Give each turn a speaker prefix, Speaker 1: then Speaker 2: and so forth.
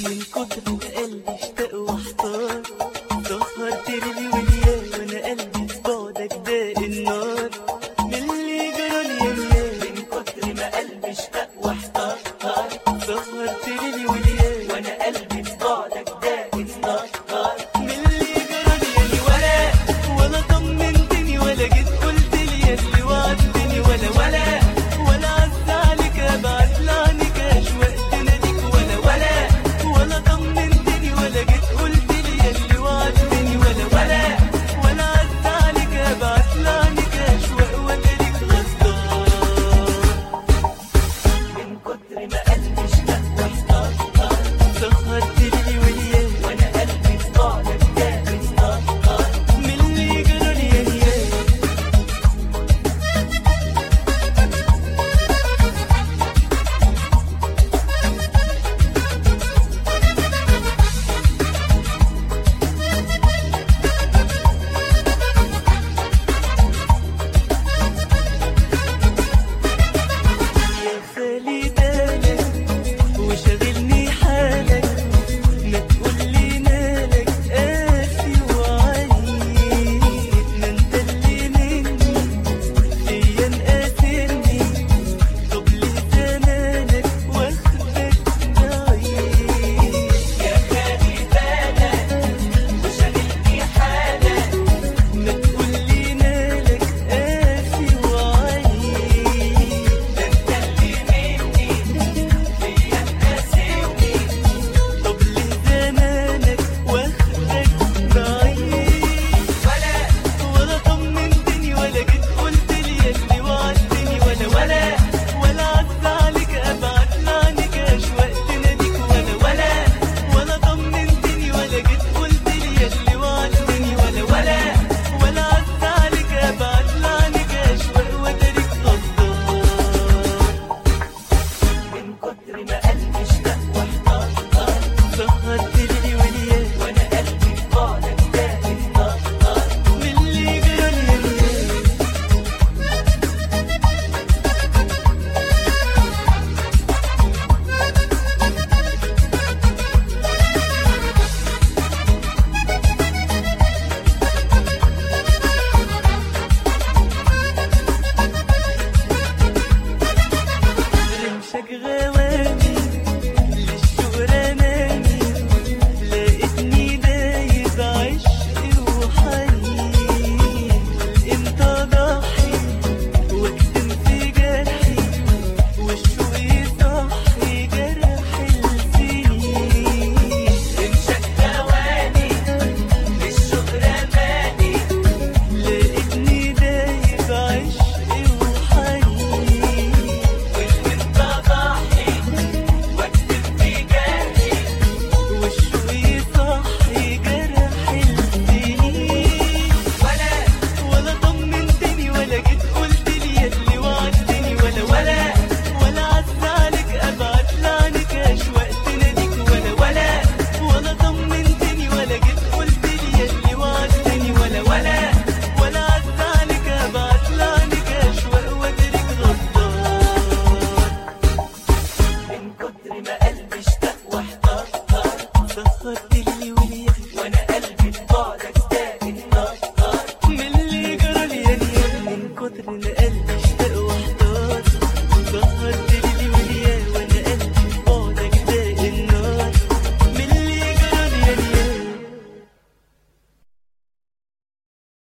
Speaker 1: من كتر ما قلبي اشتاق واحتار سهرت ليلي وليالي وانا قلبي في بعدك داق النار من اللي جرالي يا ليالي من كتر ما قلبي اشتاق واحتار سهرت ليلي وليالي وانا قلبي في بعدك داق النار من اللي جرالي يا لي ولا ولا طمنتني ولا جيت قلت لي يا اللي وعدتني ولا ولا ولا عز عليك ابعت لعنك اشواق ناديك ولا ولا ولا طمنتني ولا جيت قلت لي يا اللي وعدتني ولا ولا ولا عز عليك ابعت لعنك اشواق وتاريخ غدار من كتر ما قلبي اشتاق واحتار سهرت لي وليالي وانا قلبي في بعدك داق النار من اللي جرالي يا ليالي يا خالي بالك وشغلني حالك ما تقولي مالك قاسي وعيب ما انت اللي مني فيا مقاسرني طب ليه زمانك واخدك بعيد يا خالي بالك وشغلني حالك ما تقولي مالك قاسي وعيب طب ليه زمانك واخدك بعيد ولا ولا طمنتني ولا جيت قلت لي يا اللي وعدتني ولا ولا ولا عز عليك ابعت لعنك اشواق تناديك ولا ولا ولا طمنتني ولا جيت قلت لي يا اللي وعدتني ولا ولا ولا عز عليك ابعت لعنك اشواق وتاريخ غدار من كتر ما قلبي اشتاق واحتار سهرت ليلي وليالي وانا قلبي في بعدك داق النار من اللي جرالي يا ليالي رمشك غواني للشغراناني لقيتني دايب عشقي وحنين انت ضحي واكتم في جرحي والشوق يصحي جرح السنين رمشك غواني للشغراناني لقيتني دايب عشقي وحنين والانت ضحي واكتب في جرحي والشوق يصحي جرح السنين ولا ولا طمنتني ولا جيت قلت لي يا اللي وعدتني ولا ولا ولا عز عليك ابعت لعنك اشواق تناديك ولا ولا ولا طمنتني ولا جيت قلت لي يا اللي وعدتني ولا ولا ولا عز عليك ابعت لعنك اشواق وتاريخ غدار من كتر ما قلبي اشتاق واحتار سهرت لي وليالي وانا قلبي في بعدك داق النار من اللي جرالي يا ليالي من كتر ما قلبي